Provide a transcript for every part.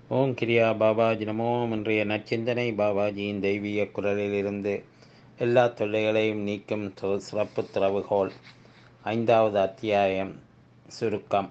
ஓம் கிரியா பாபாஜி நமோம் இன்றைய நச்சிந்தனை பாபாஜியின் தெய்வீக குரலிலிருந்து எல்லா தொல்லைகளையும் நீக்கும் தொ- சிறப்பு திறவுகோல் ஐந்தாவது அத்தியாயம் சுருக்கம்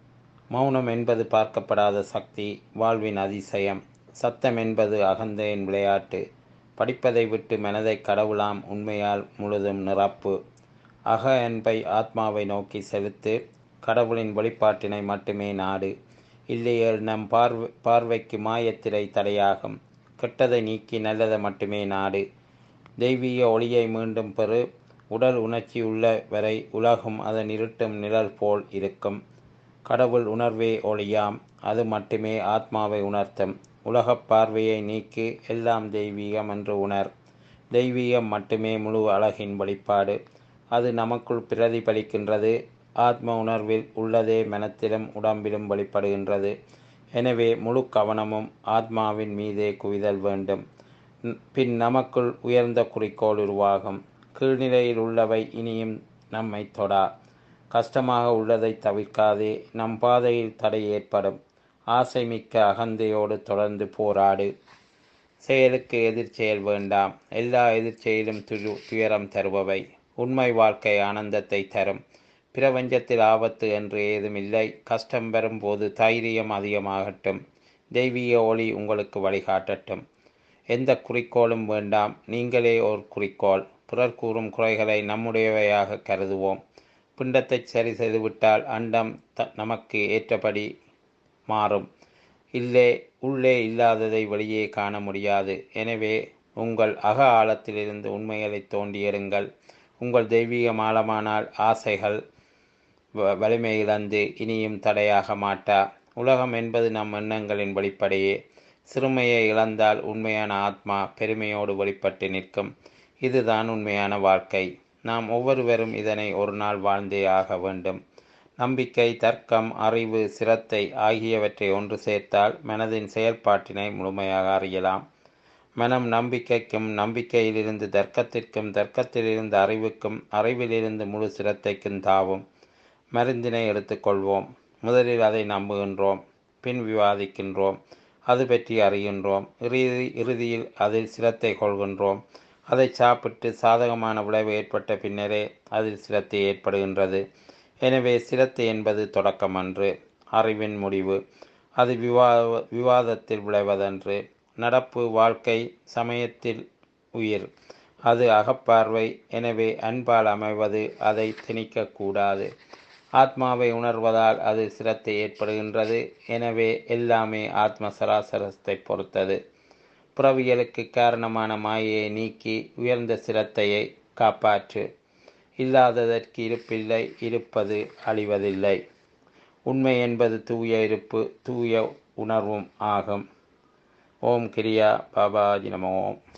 மௌனம் என்பது பார்க்கப்படாத சக்தி வாழ்வின் அதிசயம் சத்தம் என்பது அகந்தையின் விளையாட்டு படிப்பதை விட்டு மனதை கடவுளாம் உண்மையால் முழுதும் நிரப்பு அக அன்பை ஆத்மாவை நோக்கி செலுத்து கடவுளின் வெளிப்பாட்டினை மட்டுமே நாடு இல்லையேல் நம் பார்வை பார்வைக்கு மாயத்திரை தடையாகும் கெட்டதை நீக்கி நல்லதை மட்டுமே நாடு தெய்வீக ஒளியை மீண்டும் பெறு உடல் உணர்ச்சி உள்ள வரை உலகும் அதன் இருட்டும் நிழல் போல் இருக்கும் கடவுள் உணர்வே ஒளியாம் அது மட்டுமே ஆத்மாவை உணர்த்தும் உலகப் பார்வையை நீக்கி எல்லாம் தெய்வீகம் என்று உணர் தெய்வீகம் மட்டுமே முழு அழகின் வெளிப்பாடு அது நமக்குள் பிரதிபலிக்கின்றது ஆத்ம உணர்வில் உள்ளதே மனத்திலும் உடம்பிலும் வெளிப்படுகின்றது எனவே முழு கவனமும் ஆத்மாவின் மீதே குவிதல் வேண்டும் ந- பின் நமக்குள் உயர்ந்த குறிக்கோள் உருவாகும் கீழ்நிலையில் உள்ளவை இனியும் நம்மை தொடா கஷ்டமாக உள்ளதை தவிர்க்காதே நம் பாதையில் தடை ஏற்படும் ஆசை மிக்க அகந்தையோடு தொடர்ந்து போராடு செயலுக்கு எதிர்ச்செயல் வேண்டாம் எல்லா எதிர்ச்செயலும் துரு துயரம் தருபவை உண்மை வாழ்க்கை ஆனந்தத்தை தரும் பிரபஞ்சத்தில் ஆபத்து என்று ஏதுமில்லை கஷ்டம் வரும்போது தைரியம் அதிகமாகட்டும் தெய்வீக ஒளி உங்களுக்கு வழிகாட்டட்டும் எந்த குறிக்கோளும் வேண்டாம் நீங்களே ஒரு குறிக்கோள் பிறர் கூறும் குறைகளை நம்முடையவையாக கருதுவோம் பிண்டத்தை சரி செய்துவிட்டால் அண்டம் த நமக்கு ஏற்றபடி மாறும் இல்லே உள்ளே இல்லாததை வெளியே காண முடியாது எனவே உங்கள் அக ஆழத்திலிருந்து உண்மைகளை தோண்டி எடுங்கள் உங்கள் தெய்வீகம் ஆழமானால் ஆசைகள் வ- வலிமை இழந்து இனியும் தடையாக மாட்டா உலகம் என்பது நம் எண்ணங்களின் வெளிப்படையே சிறுமையை இழந்தால் உண்மையான ஆத்மா பெருமையோடு வெளிப்பட்டு நிற்கும் இதுதான் உண்மையான வாழ்க்கை நாம் ஒவ்வொருவரும் இதனை ஒரு நாள் வாழ்ந்தே ஆக வேண்டும் நம்பிக்கை தர்க்கம் அறிவு சிரத்தை ஆகியவற்றை ஒன்று சேர்த்தால் மனதின் செயல்பாட்டினை முழுமையாக அறியலாம் மனம் நம்பிக்கைக்கும் நம்பிக்கையிலிருந்து தர்க்கத்திற்கும் தர்க்கத்திலிருந்து அறிவுக்கும் அறிவிலிருந்து முழு சிரத்தைக்கும் தாவும் மருந்தினை எடுத்துக்கொள்வோம் முதலில் அதை நம்புகின்றோம் பின் விவாதிக்கின்றோம் அது பற்றி அறிகின்றோம் இறுதி இறுதியில் அதில் சிரத்தை கொள்கின்றோம் அதை சாப்பிட்டு சாதகமான விளைவு ஏற்பட்ட பின்னரே அதில் சிரத்தை ஏற்படுகின்றது எனவே சிரத்தை என்பது தொடக்கமன்று அறிவின் முடிவு அது விவா விவாதத்தில் விளைவதன்று நடப்பு வாழ்க்கை சமயத்தில் உயிர் அது அகப்பார்வை எனவே அன்பால் அமைவது அதை திணிக்கக்கூடாது ஆத்மாவை உணர்வதால் அது சிரத்தை ஏற்படுகின்றது எனவே எல்லாமே ஆத்ம சராசரத்தை பொறுத்தது புறவியலுக்கு காரணமான மாயையை நீக்கி உயர்ந்த சிரத்தையை காப்பாற்று இல்லாததற்கு இருப்பில்லை இருப்பது அழிவதில்லை உண்மை என்பது தூய இருப்பு தூய உணர்வும் ஆகும் ஓம் கிரியா பாபாஜி நம ஓம்